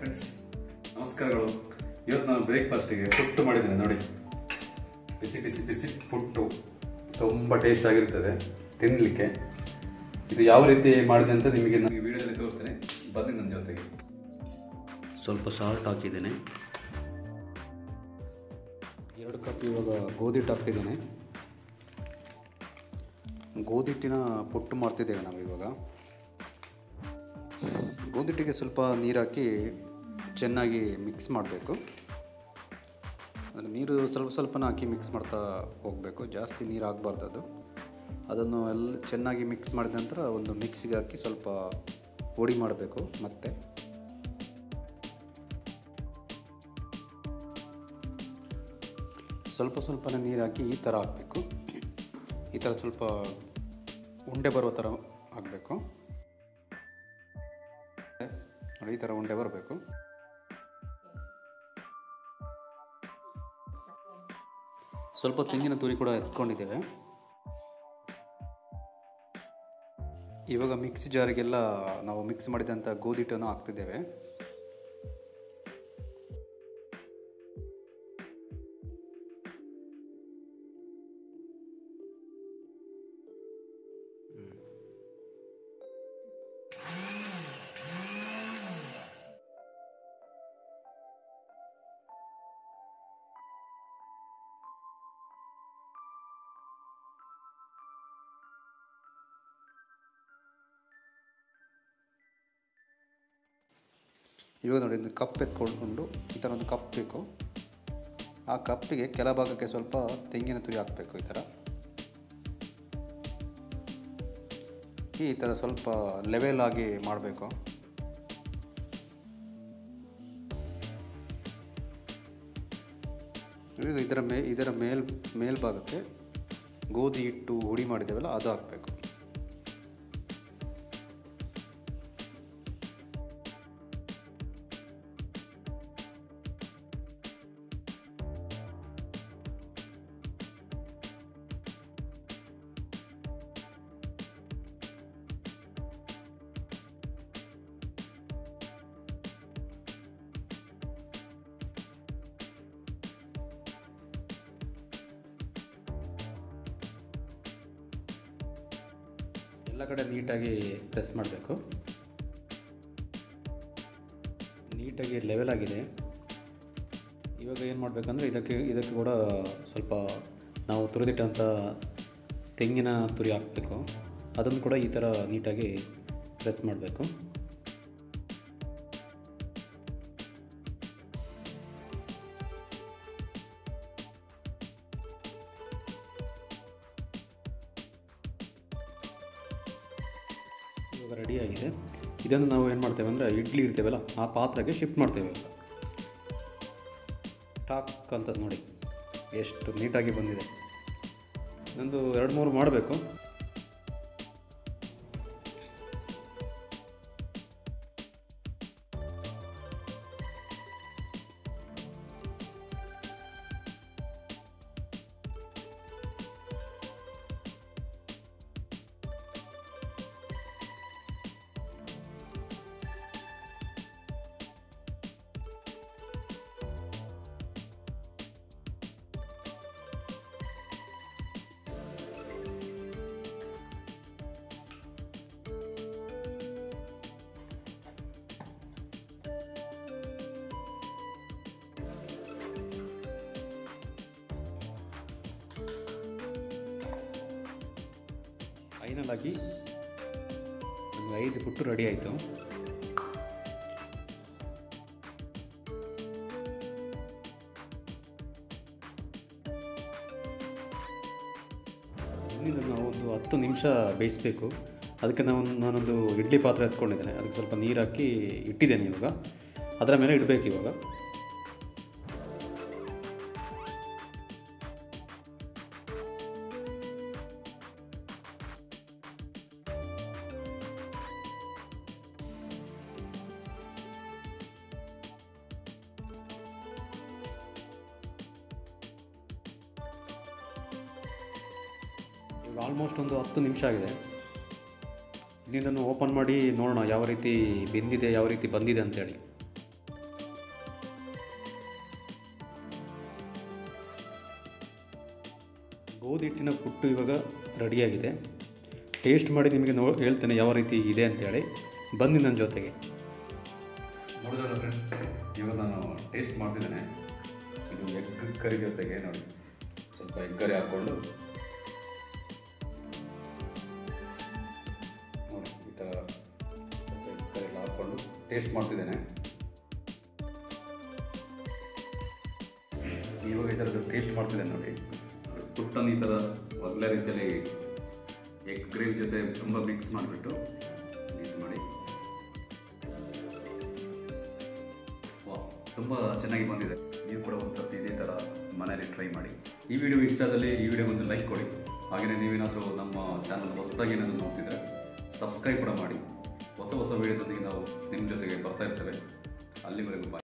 friends ನಮಸ್ಕಾರಗಳು ಇವತ್ತು ನಾನು ಬ್ರೇಕ್ಫಾಸ್ಟಿಗೆ ಪುಟ್ಟು ಮಾಡಿದ್ದೇನೆ ನೋಡಿ ಬಿಸಿ ಬಿಸಿ ಬಿಸಿ ಪುಟ್ಟು ತುಂಬ ಟೇಸ್ಟ್ ಆಗಿರ್ತದೆ ತಿನ್ನಲಿಕ್ಕೆ ಇದು ಯಾವ ರೀತಿ ಮಾಡಿದೆ ಅಂತ ನಿಮಗೆ ನಾನು ಈ ವಿಡಿಯೋದಲ್ಲಿ ತೋರಿಸ್ತೇನೆ ಬನ್ನಿ ನನ್ನ ಜೊತೆಗೆ ಸ್ವಲ್ಪ ಸಾಲ್ಟ್ ಹಾಕಿದ್ದೇನೆ ಎರಡು ಕಪ್ ಇವಾಗ ಗೋಧಿ ಹಿಟ್ಟು ಹಾಕ್ತಿದ್ದೇನೆ ಗೋಧಿ ಹಿಟ್ಟಿನ ಪುಟ್ಟು ಮಾಡ್ತಿದ್ದೇವೆ ನಾವು ಇವಾಗ ಗೋಧಿ ಹಿಟ್ಟಿಗೆ ಸ್ವಲ್ಪ ನೀರು ಹಾಕಿ ಚೆನ್ನಾಗಿ ಮಿಕ್ಸ್ ಮಾಡಬೇಕು ಅಂದರೆ ನೀರು ಸ್ವಲ್ಪ ಸ್ವಲ್ಪನ ಹಾಕಿ ಮಿಕ್ಸ್ ಮಾಡ್ತಾ ಹೋಗಬೇಕು ಜಾಸ್ತಿ ನೀರು ಆಗಬಾರ್ದು ಅದು ಅದನ್ನು ಎಲ್ಲ ಚೆನ್ನಾಗಿ ಮಿಕ್ಸ್ ಮಾಡಿದ ನಂತರ ಒಂದು ಮಿಕ್ಸಿಗೆ ಹಾಕಿ ಸ್ವಲ್ಪ ಪುಡಿ ಮಾಡಬೇಕು ಮತ್ತೆ ಸ್ವಲ್ಪ ಸ್ವಲ್ಪನೇ ನೀರು ಹಾಕಿ ಈ ಥರ ಹಾಕಬೇಕು ಈ ಥರ ಸ್ವಲ್ಪ ಉಂಡೆ ಬರುವ ಥರ ಹಾಕಬೇಕು ನೋಡಿ ಈ ಥರ ಉಂಡೆ ಬರಬೇಕು ಸ್ವಲ್ಪ ತೆಂಗಿನ ತುರಿ ಕೂಡ ಎತ್ಕೊಂಡಿದ್ದೇವೆ ಇವಾಗ ಮಿಕ್ಸಿ ಜಾರಿಗೆಲ್ಲ ನಾವು ಮಿಕ್ಸ್ ಮಾಡಿದಂಥ ಗೋಧಿ ಹಿಟ್ಟನ್ನು ಹಾಕ್ತಿದ್ದೇವೆ ಇವಾಗ ನೋಡಿ ಒಂದು ಕಪ್ ಎತ್ಕೊಂಡು ಈ ಥರ ಒಂದು ಕಪ್ ಬೇಕು ಆ ಕಪ್ಪಿಗೆ ಕೆಲ ಭಾಗಕ್ಕೆ ಸ್ವಲ್ಪ ತೆಂಗಿನ ತುರಿ ಹಾಕಬೇಕು ಈ ಥರ ಈ ಥರ ಸ್ವಲ್ಪ ಲೆವೆಲ್ ಆಗಿ ಮಾಡಬೇಕು ಈಗ ಇದರ ಮೇ ಇದರ ಮೇಲ್ ಮೇಲ್ಭಾಗಕ್ಕೆ ಗೋಧಿ ಹಿಟ್ಟು ಹುಡಿ ಮಾಡಿದ್ದೇವಲ್ಲ ಅದು ಹಾಕಬೇಕು ಎಲ್ಲ ಕಡೆ ನೀಟಾಗಿ ಪ್ರೆಸ್ ಮಾಡಬೇಕು ನೀಟಾಗಿ ಲೆವೆಲ್ ಆಗಿದೆ ಇವಾಗ ಏನು ಮಾಡಬೇಕಂದ್ರೆ ಇದಕ್ಕೆ ಇದಕ್ಕೆ ಕೂಡ ಸ್ವಲ್ಪ ನಾವು ತುರಿದಿಟ್ಟಂಥ ತೆಂಗಿನ ತುರಿ ಹಾಕಬೇಕು ಅದನ್ನು ಕೂಡ ಈ ಥರ ನೀಟಾಗಿ ಪ್ರೆಸ್ ಮಾಡಬೇಕು ಇವಾಗ ರೆಡಿಯಾಗಿದೆ ಇದನ್ನು ನಾವು ಏನು ಮಾಡ್ತೇವೆ ಅಂದರೆ ಇಡ್ಲಿ ಇಡ್ತೇವಲ್ಲ ಆ ಪಾತ್ರೆಗೆ ಶಿಫ್ಟ್ ಮಾಡ್ತೇವೆ ಇವಾಗ ಟಾಕ್ ಅಂತ ನೋಡಿ ಎಷ್ಟು ನೀಟಾಗಿ ಬಂದಿದೆ ಇನ್ನೊಂದು ಎರಡು ಮೂರು ಮಾಡಬೇಕು ಫೈನಲ್ ಆಗಿ ನಮಗೆ ಐದು ಪುಟ್ಟು ರೆಡಿ ಆಯಿತು ಇನ್ನಿಂದ ನಾವು ಒಂದು ಹತ್ತು ನಿಮಿಷ ಬೇಯಿಸಬೇಕು ಅದಕ್ಕೆ ನಾವು ನಾನೊಂದು ಇಡ್ಲಿ ಪಾತ್ರೆ ಎತ್ಕೊಂಡಿದ್ದೇನೆ ಅದಕ್ಕೆ ಸ್ವಲ್ಪ ನೀರು ಹಾಕಿ ಇಟ್ಟಿದ್ದೇನೆ ಇವಾಗ ಅದರ ಮೇಲೆ ಇಡಬೇಕು ಇವಾಗ ಈಗ ಆಲ್ಮೋಸ್ಟ್ ಒಂದು ಹತ್ತು ನಿಮಿಷ ಆಗಿದೆ ಇದನ್ನು ಓಪನ್ ಮಾಡಿ ನೋಡೋಣ ಯಾವ ರೀತಿ ಬೆಂದಿದೆ ಯಾವ ರೀತಿ ಬಂದಿದೆ ಅಂತೇಳಿ ಗೋಧಿ ಹಿಟ್ಟಿನ ಪುಟ್ಟು ಇವಾಗ ರೆಡಿಯಾಗಿದೆ ಟೇಸ್ಟ್ ಮಾಡಿ ನಿಮಗೆ ನೋ ಹೇಳ್ತೇನೆ ಯಾವ ರೀತಿ ಇದೆ ಅಂತೇಳಿ ಬನ್ನಿ ನನ್ನ ಜೊತೆಗೆ ನೋಡಿದ್ರಲ್ಲ ಫ್ರೆಂಡ್ಸ್ ಇವಾಗ ನಾನು ಟೇಸ್ಟ್ ಮಾಡ್ತಿದ್ದೇನೆ ಇದು ಎಗ್ ಕರಿ ಜೊತೆಗೆ ನೋಡಿ ಸ್ವಲ್ಪ ಎಗ್ ಕರಿ ಹಾಕ್ಕೊಂಡು ನೋಡಿ ಈ ಥರ ಸ್ವಲ್ಪ ಎಗ್ ಕರಿ ಎಲ್ಲ ಹಾಕ್ಕೊಂಡು ಟೇಸ್ಟ್ ಮಾಡ್ತಿದ್ದೇನೆ ಇವಾಗ ಈ ಥರದ್ದು ಟೇಸ್ಟ್ ಮಾಡ್ತಿದ್ದೇನೆ ನೋಡಿ ಪುಟ್ಟನ್ನು ಈ ಥರ ಒಳ್ಳೆ ರೀತಿಯಲ್ಲಿ ಎಗ್ ಗ್ರೇವಿ ಜೊತೆ ತುಂಬ ಮಿಕ್ಸ್ ಮಾಡಿಬಿಟ್ಟು ಇದು ಮಾಡಿ ವಾ ತುಂಬ ಚೆನ್ನಾಗಿ ಬಂದಿದೆ ನೀವು ಕೂಡ ಒಂದು ಸರ್ತಿ ಇದೇ ಥರ ಮನೆಯಲ್ಲಿ ಟ್ರೈ ಮಾಡಿ ಈ ವಿಡಿಯೋ ಇಷ್ಟ ಆದಲ್ಲಿ ಈ ವಿಡಿಯೋ ಒಂದು ಲೈಕ್ ಕೊಡಿ ಹಾಗೆಯೇ ನೀವೇನಾದರೂ ನಮ್ಮ ಚಾನಲ್ ಹೊಸದಾಗಿ ಏನಾದರೂ ನೋಡ್ತಿದ್ರೆ ಸಬ್ಸ್ಕ್ರೈಬ್ ಕೂಡ ಮಾಡಿ ಹೊಸ ಹೊಸ ವಿಡಿಯೋದೊಂದಿಗೆ ನಾವು ನಿಮ್ಮ ಜೊತೆಗೆ ಬರ್ತಾ ಇರ್ತೇವೆ ಅಲ್ಲಿವರೆಗೂ ಬಾಯ್